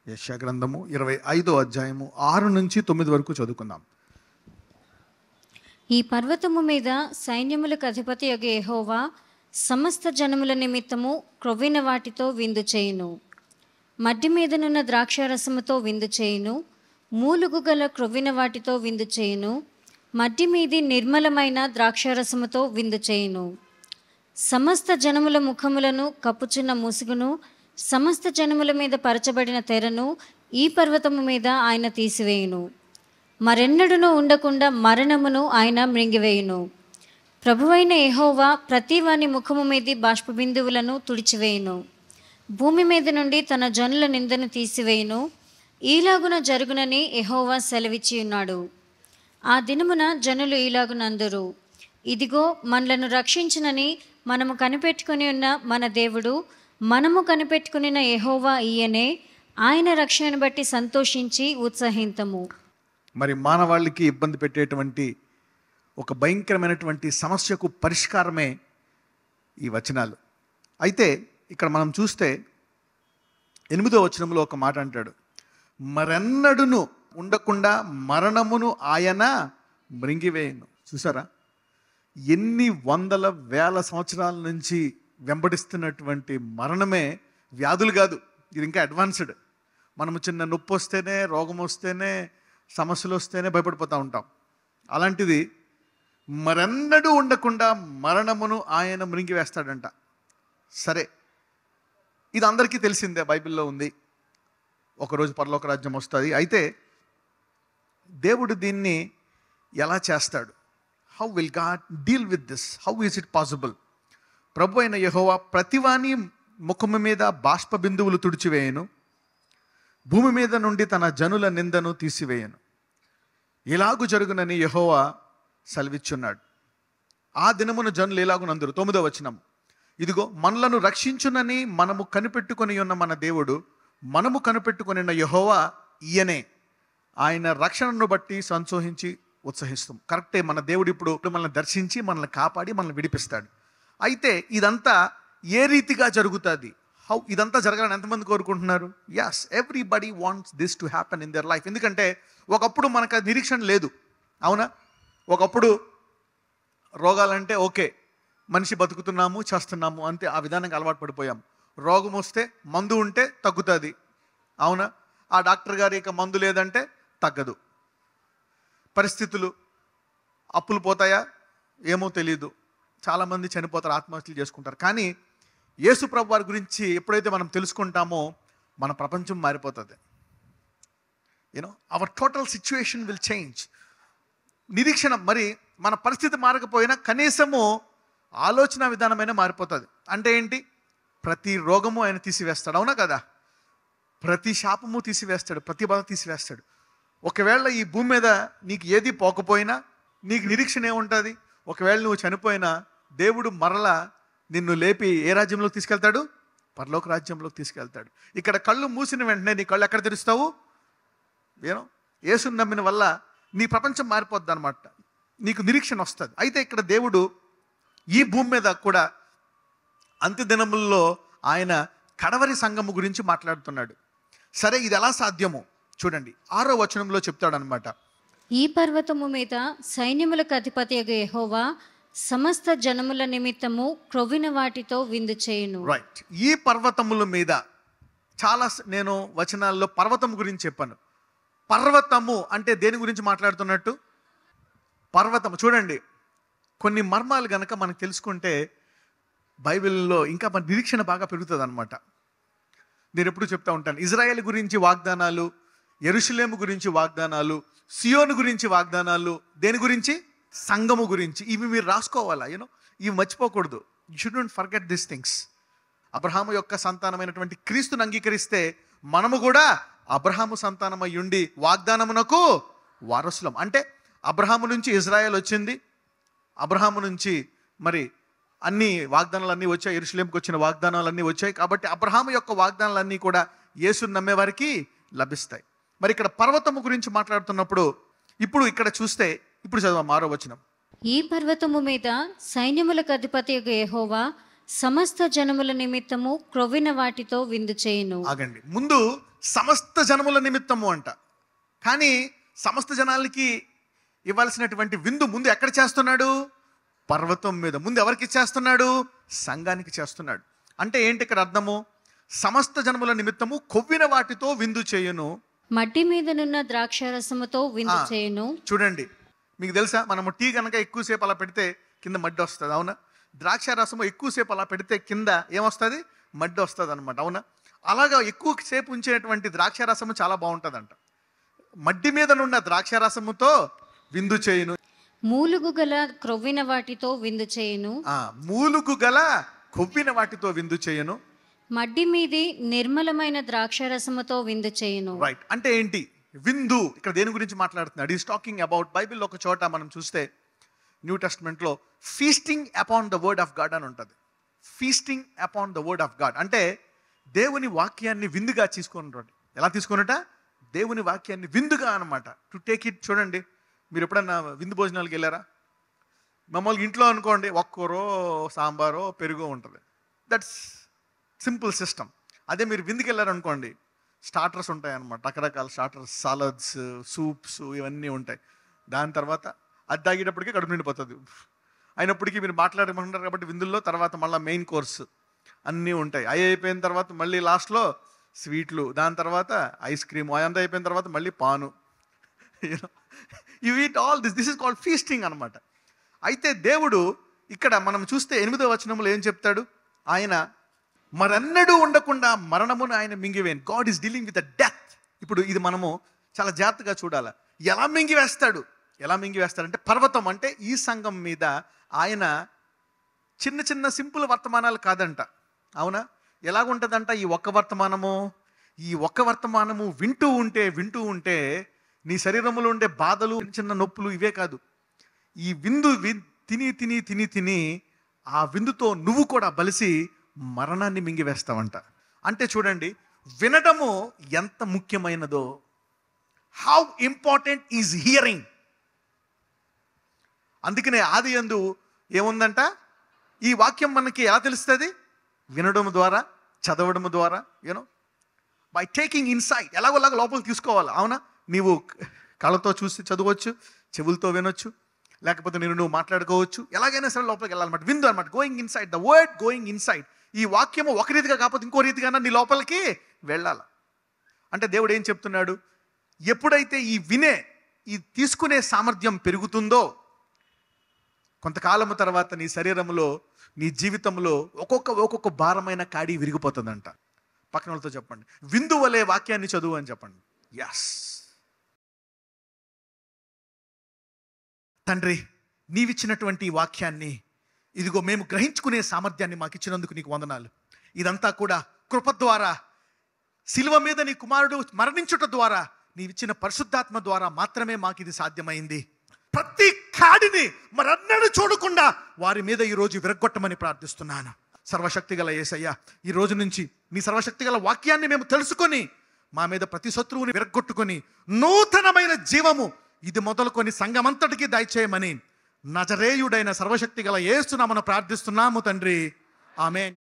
యశా గ్రంథము ఇరవై ఐదో అధ్యాయము ఆరు నుంచి తొమ్మిది వరకు చదువుకుందాం ఈ పర్వతము మీద సైన్యములకు అధిపతి యొక్క యెహోవా సమస్త జనముల నిమిత్తము క్రొవ్విన వాటితో విందు చేయును మడ్డి మీదనున్న ద్రాక్షారసముతో విందు చేయును మూలుగు గల క్రొవ్విన వాటితో విందు చేయును మడ్డి మీది నిర్మలమైన ద్రాక్షారసముతో విందు చేయును సమస్త జనముల ముఖములను కప్పుచున్న ముసుగును సమస్త జనముల మీద పరచబడిన తెరను ఈ పర్వతము మీద ఆయన తీసివేయును మరెన్నడును ఉండకుండా మరణమును ఆయన మృంగివేయును ప్రభువైన యెహోవా ప్రతి వాని ముఖము మీది బాష్పబిందువులను తుడిచివేయును భూమి మీద నుండి తన జనుల నిందను తీసివేయును ఈలాగున జరుగునని యెహోవా సెలవిచ్చి ఉన్నాడు ఆ దినమున జనులు ఈలాగునందురు ఇదిగో మనలను రక్షించునని మనము కనిపెట్టుకుని ఉన్న మన దేవుడు మనము కనిపెట్టుకునిన యెహోవా ఈయనే ఆయన రక్షణను బట్టి సంతోషించి ఉత్సహింతము మరి మానవాళికి ఇబ్బంది పెట్టేటువంటి ఒక భయంకరమైనటువంటి సమస్యకు పరిష్కారమే ఈ వచనాలు అయితే ఇక్కడ మనం చూస్తే ఎనిమిదో వచనంలో ఒక మాట అంటాడు మరెన్నడును ఉండకుండా మరణమును ఆయన మృంగివేయను చూసారా ఎన్ని వందల వేల సంవత్సరాల నుంచి వెంబడిస్తున్నటువంటి మరణమే వ్యాధులు కాదు ఇది ఇంకా అడ్వాన్స్డ్ మనము చిన్న నొప్పి వస్తేనే రోగం వస్తేనే సమస్యలు వస్తేనే భయపడిపోతూ ఉంటాం అలాంటిది మరెన్నడూ ఉండకుండా మరణమును ఆయన మృంగివేస్తాడంట సరే ఇది అందరికీ తెలిసిందే బైబిల్లో ఉంది ఒకరోజు పరలోక రాజ్యం వస్తుంది అయితే దేవుడు దీన్ని ఎలా చేస్తాడు how will God deal with this how is it possible ప్రభు అయిన యహోవా ప్రతివాని ముఖము మీద బాష్ప బిందువులు తుడిచివేయను భూమి మీద నుండి తన జనుల నిందను తీసివేయను ఇలాగు జరుగునని యహోవా సెలవిచ్చున్నాడు ఆ దినమున జనులు ఎలాగునందరు తొమ్మిదో వచనం ఇదిగో మనలను రక్షించునని మనము కనిపెట్టుకొని ఉన్న మన దేవుడు మనము కనిపెట్టుకొని ఉన్న యహోవా ఈయనే ఆయన రక్షణను బట్టి సంతోషించి ఉత్సహిస్తాం కరెక్టే మన దేవుడు ఇప్పుడు మనల్ని దర్శించి మనల్ని కాపాడి మనల్ని విడిపిస్తాడు అయితే ఇదంతా ఏ రీతిగా జరుగుతుంది హౌ ఇదంతా జరగాలని ఎంతమంది కోరుకుంటున్నారు yes everybody wants this to happen in their life ఎందుకంటే ఒకప్పుడు మనకు అది నిరీక్షణ లేదు అవునా ఒకప్పుడు రోగాలంటే ఓకే మనిషి బతుకుతున్నాము చేస్తున్నాము అంతే ఆ విధానంగా అలవాటు పడిపోయాం రోగం వస్తే మందు ఉంటే తగ్గుతుంది అవునా ఆ డాక్టర్ గారి యొక్క మందు లేదంటే తగ్గదు పరిస్థితులు అప్పులు పోతాయా ఏమో తెలియదు చాలామంది చనిపోతారు ఆత్మహత్యలు చేసుకుంటారు కానీ యేసు ప్రభు వారి గురించి ఎప్పుడైతే మనం తెలుసుకుంటామో మన ప్రపంచం మారిపోతుంది you know our total situation will change నిరీక్షణ మరి మన పరిస్థితి మారకపోయినా కనీసము ఆలోచన విధానమైన మారిపోతుంది అంటే ఏంటి ప్రతి రోగము ఆయన తీసివేస్తాడు అవునా కదా ప్రతి శాపము తీసివేస్తాడు ప్రతి బాధ తీసివేస్తాడు ఒకవేళ ఈ భూమి మీద నీకు ఏది పోకపోయినా నీకు నిరీక్షణ ఏముంటుంది ఒకవేళ నువ్వు చనిపోయినా దేవుడు మరలా నిన్ను లేపి ఏ రాజ్యంలోకి తీసుకెళ్తాడు పరలోక రాజ్యంలోకి తీసుకెళ్తాడు ఇక్కడ కళ్ళు మూసిన వెంటనే నీ కళ్ళు ఎక్కడ తెరుస్తావు ఏనో యేసుని నమ్మిన వల్ల నీ ప్రపంచం మారిపోద్ది అనమాట నీకు నిరీక్షణ వస్తుంది అయితే ఇక్కడ దేవుడు ఈ భూమి మీద కూడా అంత్య దినముల్లో ఆయన కడవరి సంఘము గురించి మాట్లాడుతున్నాడు సరే ఇది ఎలా సాధ్యమో చూడండి ఆరో వచనంలో చెప్తాడనమాట ఈ పర్వతము మీద సైన్యములకు అధిపతి యెహోవా సమస్త జనముల నిమిత్తము క్రొవ్విన వాటితో విందు చేయును రైట్ ఈ పర్వతముల మీద చాలా స- నేను వచనాల్లో పర్వతం గురించి చెప్పాను పర్వతము అంటే దేని గురించి మాట్లాడుతున్నట్టు పర్వతము చూడండి కొన్ని మర్మాలు గనక మనకు తెలుసుకుంటే బైబిల్లో ఇంకా మన నిరీక్షణ బాగా పెరుగుతుంది అనమాట నేను ఎప్పుడు చెప్తా ఉంటాను ఇజ్రాయెల్ గురించి వాగ్దానాలు ఎరుషులేము గురించి వాగ్దానాలు సియోను గురించి వాగ్దానాలు దేని గురించి సంఘము గురించి ఇవి మీరు రాసుకోవాలా యూనో ఇవి మర్చిపోకూడదు you should don't forget this things అబ్రహాము యొక్క సంతానమైనటువంటి క్రీస్తుని అంగీకరిస్తే మనము కూడా అబ్రహాము సంతానమై ఉండి వాగ్దానమునకు వారసులం అంటే అబ్రహాము నుంచి ఇజ్రాయెల్ వచ్చింది అబ్రహాము నుంచి మరి అన్ని వాగ్దానాలన్నీ వచ్చాయి ఎరుసలేంకి వచ్చిన వాగ్దానాలన్నీ వచ్చాయి కాబట్టి అబ్రహాము యొక్క వాగ్దానాలన్నీ కూడా యేసుని నమ్మే వారికి లభిస్తాయి మరి ఇక్కడ పర్వతము గురించి మాట్లాడుతున్నప్పుడు ఇప్పుడు ఇక్కడ చూస్తే ఇప్పుడు చదవ మారో వచనం ఈ పర్వతము మీద సైన్యములకు అధిపతి యెహోవా సమస్త జనముల నిమిత్తము క్రొవ్విన వాటితో విందు చేయును ఆగండి ముందు సమస్త జనముల నిమిత్తము అంట కానీ సమస్త జనాలకి ఇవ్వాల్సినటువంటి విందు ముందు ఎక్కడ చేస్తున్నాడు పర్వతం మీద ముందు ఎవరికి చేస్తున్నాడు సంఘానికి చేస్తున్నాడు అంటే ఏంటి ఇక్కడ అర్థము సమస్త జనముల నిమిత్తము కొవ్విన వాటితో విందు చేయును మట్టి మీదనున్న ద్రాక్షారసముతో విందు ఆ. చేయును చూడండి మీకు తెలుసా మనము టీ కనుక ఎక్కువసేపు అలా పెడితే కింద మడ్డి వస్తుంది అవునా ద్రాక్ష రసము ఎక్కువసేపు అలా పెడితే కింద ఏమొస్తుంది మడ్డి వస్తుంది అనమాట అవునా అలాగా ఎక్కువ సేపు ఉంచేటువంటి ద్రాక్ష రసము చాలా బాగుంటుందంట మడ్డి మీదనున్న ద్రాక్ష రసముతో విందు చేయును మూలుగు గల క్రొవ్విన వాటితో విందు చేయును ఆ, మూలుగు గల కొవ్విన వాటితో విందు చేయను మడ్డి మీది నిర్మలమైన ద్రాక్షారసముతో విందు చేయును రైట్ అంటే ఏంటి విందు ఇక్కడ దేని గురించి మాట్లాడుతున్నాడు ఈస్ టాకింగ్ అబౌట్ బైబిల్ ఒక చోట మనం చూస్తే న్యూ టెస్ట్మెంట్లో feasting upon the word of God అని ఉంటుంది feasting upon the word of God అంటే దేవుని వాక్యాన్ని విందుగా తీసుకున్నటువంటి ఎలా తీసుకున్నట దేవుని వాక్యాన్ని విందుగా అనమాట టు టేక్ ఇట్ చూడండి మీరు ఎప్పుడన్నా విందు భోజనాలకు వెళ్ళారా మామూలుగా ఇంట్లో అనుకోండి ఒక్కరో సాంబారో పెరుగో ఉంటుంది దట్స్ సింపుల్ సిస్టమ్ అదే మీరు విందుకు వెళ్ళారనుకోండి స్టార్టర్స్ ఉంటాయి అన్నమాట రకరకాల స్టార్టర్స్ సాలడ్స్ సూప్స్ ఇవన్నీ ఉంటాయి దాని తర్వాత అది తాగేటప్పటికే కడుపు నిండిపోతుంది అయినప్పటికీ మీరు మాట్లాడమంటారు కాబట్టి విందుల్లో తర్వాత మళ్ళీ మెయిన్ కోర్స్ అన్నీ ఉంటాయి అవి అయిపోయిన తర్వాత మళ్ళీ లాస్ట్లో స్వీట్లు దాని తర్వాత ఐస్ క్రీమ్ అదంతా అయిపోయిన తర్వాత మళ్ళీ పాను you eat all this this is called feasting అనమాట అయితే దేవుడు ఇక్కడ మనం చూస్తే ఎనిమిదో వచనంలో ఏం చెప్తాడు ఆయన మరన్నడూ ఉండకుండా మరణమును ఆయన మింగివేన్ God is dealing with the death ఇప్పుడు ఇది మనము చాలా జాగ్రత్తగా చూడాలి ఎలా మింగివేస్తాడు ఎలా మింగివేస్తాడంటే పర్వతం అంటే ఈ సంఘం మీద ఆయన చిన్న చిన్న సింపుల్ వర్తమానాలు కాదంట అవునా ఎలాగుంటుందంట ఈ ఒక్క వర్తమానము ఈ ఒక్క వర్తమానము వింటూ ఉంటే వింటూ ఉంటే నీ శరీరంలో ఉండే బాధలు చిన్న చిన్న నొప్పులు ఇవే కాదు ఈ విందు వి- తిని తిని తిని తిని ఆ విందుతో నువ్వు కూడా బలిసి మరణాన్ని మింగివేస్తావంట అంటే చూడండి వినడము ఎంత ముఖ్యమైనదో హౌ ఇంపార్టెంట్ ఈజ్ హియరింగ్ అందుకనే ఆది యందు ఏముందంట ఈ వాక్యం మనకి ఎలా తెలుస్తుంది వినడం ద్వారా చదవడం ద్వారా యూనో బై టేకింగ్ ఇన్సైట్ ఎలాగోలాగా లోపలికి తీసుకోవాలి అవునా నీవు కళ్ళతో చూసి చదవచ్చు చెవులతో వినొచ్చు లేకపోతే నేను నువ్వు మాట్లాడుకోవచ్చు ఎలాగైనా సరే లోపలికి వెళ్ళాలన్నమాట విందు అనమాట going inside the word going inside ఈ వాక్యము ఒక రీతిగా కాకపోతే ఇంకో రీతిగా నీ లోపలికి వెళ్ళాల అంటే దేవుడు ఏం చెప్తున్నాడు ఎప్పుడైతే ఈ వినే ఈ తీసుకునే సామర్థ్యం పెరుగుతుందో కొంతకాలము తర్వాత నీ శరీరంలో నీ జీవితంలో ఒక్కొక్క ఒక్కొక్క భారమైన కాడి విరిగిపోతుందంట పక్కన వాళ్ళతో చెప్పండి విందు వలె వాక్యాన్ని చదువు అని చెప్పండి ఎస్ తండ్రి నీవిచ్చినటువంటి ఈ వాక్యాన్ని ఇదిగో మేము గ్రహించుకునే సామర్థ్యాన్ని మాకు ఇచ్చినందుకు నీకు వందనాలు ఇదంతా కూడా కృప ద్వారా శిలువ మీద నీ కుమారుడు మరణించుట ద్వారా నీవిచ్చిన పరిశుద్ధాత్మ ద్వారా మాత్రమే మాకు ఇది సాధ్యమైంది ప్రతి కాడిని మరన్నడు చూడకుండా వారి మీద ఈ రోజు విరగొట్టమని ప్రార్థిస్తున్నాను సర్వశక్తి గల ఏసయ్య ఈ రోజు నుంచి నీ సర్వశక్తి గల వాక్యాన్ని మేము తెలుసుకొని మా మీద ప్రతి శత్రువుని విరగొట్టుకొని నూతనమైన జీవము ఇది మొదలుకొని సంఘమంతటికి దయచేయమని నజరేయుడైన సర్వశక్తి గల ఏస్తున్నామని ప్రార్థిస్తున్నాము తండ్రి ఆమె